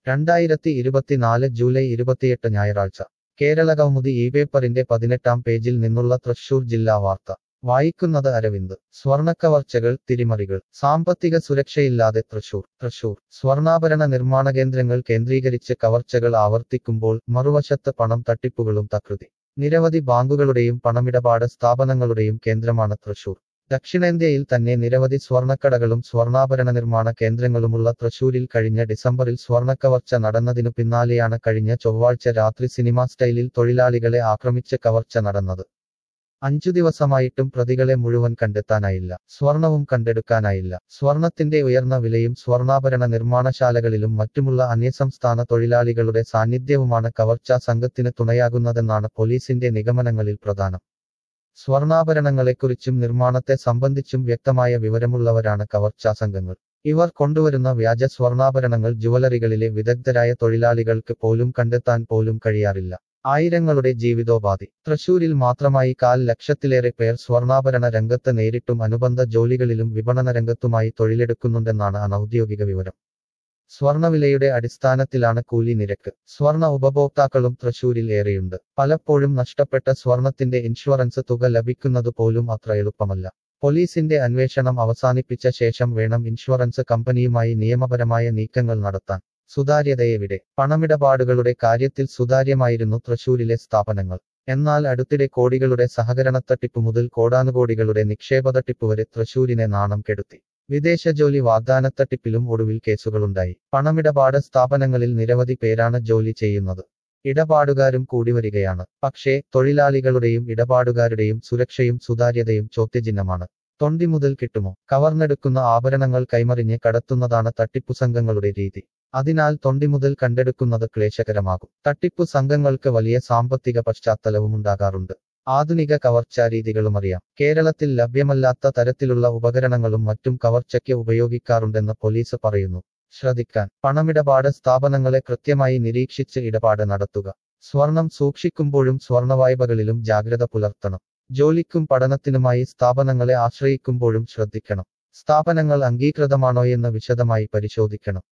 രണ്ടായിരത്തി ഇരുപത്തിനാല് ജൂലൈ ഇരുപത്തിയെട്ട് ഞായറാഴ്ച കേരള കൗമുദി ഈ പേപ്പറിന്റെ പതിനെട്ടാം പേജിൽ നിന്നുള്ള തൃശൂർ ജില്ലാ വാർത്ത വായിക്കുന്നത് അരവിന്ദ് സ്വർണക്കവർച്ചകൾ തിരിമറികൾ സാമ്പത്തിക സുരക്ഷയില്ലാതെ തൃശൂർ തൃശൂർ സ്വർണ്ണാഭരണ നിർമ്മാണ കേന്ദ്രങ്ങൾ കേന്ദ്രീകരിച്ച് കവർച്ചകൾ ആവർത്തിക്കുമ്പോൾ മറുവശത്ത് പണം തട്ടിപ്പുകളും തകൃതി നിരവധി ബാങ്കുകളുടെയും പണമിടപാട് സ്ഥാപനങ്ങളുടെയും കേന്ദ്രമാണ് തൃശൂർ ദക്ഷിണേന്ത്യയിൽ തന്നെ നിരവധി സ്വർണ്ണക്കടകളും സ്വർണ്ണാഭരണ നിർമ്മാണ കേന്ദ്രങ്ങളുമുള്ള തൃശൂരിൽ കഴിഞ്ഞ ഡിസംബറിൽ സ്വർണ്ണക്കവർച്ച നടന്നതിനു പിന്നാലെയാണ് കഴിഞ്ഞ ചൊവ്വാഴ്ച രാത്രി സിനിമാ സ്റ്റൈലിൽ തൊഴിലാളികളെ ആക്രമിച്ച് കവർച്ച നടന്നത് അഞ്ചു ദിവസമായിട്ടും പ്രതികളെ മുഴുവൻ കണ്ടെത്താനായില്ല സ്വർണവും കണ്ടെടുക്കാനായില്ല സ്വർണത്തിന്റെ ഉയർന്ന വിലയും സ്വർണ്ണാഭരണ നിർമ്മാണശാലകളിലും മറ്റുമുള്ള അന്യസംസ്ഥാന തൊഴിലാളികളുടെ സാന്നിധ്യവുമാണ് കവർച്ചാ സംഘത്തിന് തുണയാകുന്നതെന്നാണ് പോലീസിന്റെ നിഗമനങ്ങളിൽ പ്രധാനം സ്വർണ്ണാഭരണങ്ങളെക്കുറിച്ചും നിർമ്മാണത്തെ സംബന്ധിച്ചും വ്യക്തമായ വിവരമുള്ളവരാണ് കവർച്ചാ സംഘങ്ങൾ ഇവർ കൊണ്ടുവരുന്ന വ്യാജ സ്വർണ്ണാഭരണങ്ങൾ ജുവലറികളിലെ വിദഗ്ധരായ തൊഴിലാളികൾക്ക് പോലും കണ്ടെത്താൻ പോലും കഴിയാറില്ല ആയിരങ്ങളുടെ ജീവിതോപാധി തൃശൂരിൽ മാത്രമായി കാൽ ലക്ഷത്തിലേറെ പേർ സ്വർണ്ണാഭരണ രംഗത്ത് നേരിട്ടും അനുബന്ധ ജോലികളിലും വിപണന രംഗത്തുമായി തൊഴിലെടുക്കുന്നുണ്ടെന്നാണ് അനൌദ്യോഗിക വിവരം സ്വർണവിലയുടെ അടിസ്ഥാനത്തിലാണ് കൂലി നിരക്ക് സ്വർണ ഉപഭോക്താക്കളും തൃശൂരിൽ ഏറെയുണ്ട് പലപ്പോഴും നഷ്ടപ്പെട്ട സ്വർണത്തിന്റെ ഇൻഷുറൻസ് തുക ലഭിക്കുന്നത് പോലും അത്ര എളുപ്പമല്ല പോലീസിന്റെ അന്വേഷണം അവസാനിപ്പിച്ച ശേഷം വേണം ഇൻഷുറൻസ് കമ്പനിയുമായി നിയമപരമായ നീക്കങ്ങൾ നടത്താൻ സുതാര്യതയെവിടെ പണമിടപാടുകളുടെ കാര്യത്തിൽ സുതാര്യമായിരുന്നു തൃശൂരിലെ സ്ഥാപനങ്ങൾ എന്നാൽ അടുത്തിടെ കോടികളുടെ സഹകരണത്തട്ടിപ്പ് മുതൽ കോടാനുകോടികളുടെ നിക്ഷേപ തട്ടിപ്പ് വരെ തൃശൂരിനെ നാണം കെടുത്തി വിദേശ ജോലി വാഗ്ദാനത്തട്ടിപ്പിലും ഒടുവിൽ കേസുകളുണ്ടായി പണമിടപാട് സ്ഥാപനങ്ങളിൽ നിരവധി പേരാണ് ജോലി ചെയ്യുന്നത് ഇടപാടുകാരും കൂടി വരികയാണ് പക്ഷേ തൊഴിലാളികളുടെയും ഇടപാടുകാരുടെയും സുരക്ഷയും സുതാര്യതയും ചോദ്യചിഹ്നമാണ് തൊണ്ടി മുതൽ കിട്ടുമോ കവർന്നെടുക്കുന്ന ആഭരണങ്ങൾ കൈമറിഞ്ഞ് കടത്തുന്നതാണ് തട്ടിപ്പു സംഘങ്ങളുടെ രീതി അതിനാൽ തൊണ്ടി മുതൽ കണ്ടെടുക്കുന്നത് ക്ലേശകരമാകും തട്ടിപ്പു സംഘങ്ങൾക്ക് വലിയ സാമ്പത്തിക പശ്ചാത്തലവുമുണ്ടാകാറുണ്ട് ആധുനിക കവർച്ചാ രീതികളും അറിയാം കേരളത്തിൽ ലഭ്യമല്ലാത്ത തരത്തിലുള്ള ഉപകരണങ്ങളും മറ്റും കവർച്ചയ്ക്ക് ഉപയോഗിക്കാറുണ്ടെന്ന് പോലീസ് പറയുന്നു ശ്രദ്ധിക്കാൻ പണമിടപാട് സ്ഥാപനങ്ങളെ കൃത്യമായി നിരീക്ഷിച്ച് ഇടപാട് നടത്തുക സ്വർണം സൂക്ഷിക്കുമ്പോഴും സ്വർണവായ്പകളിലും ജാഗ്രത പുലർത്തണം ജോലിക്കും പഠനത്തിനുമായി സ്ഥാപനങ്ങളെ ആശ്രയിക്കുമ്പോഴും ശ്രദ്ധിക്കണം സ്ഥാപനങ്ങൾ അംഗീകൃതമാണോയെന്ന് വിശദമായി പരിശോധിക്കണം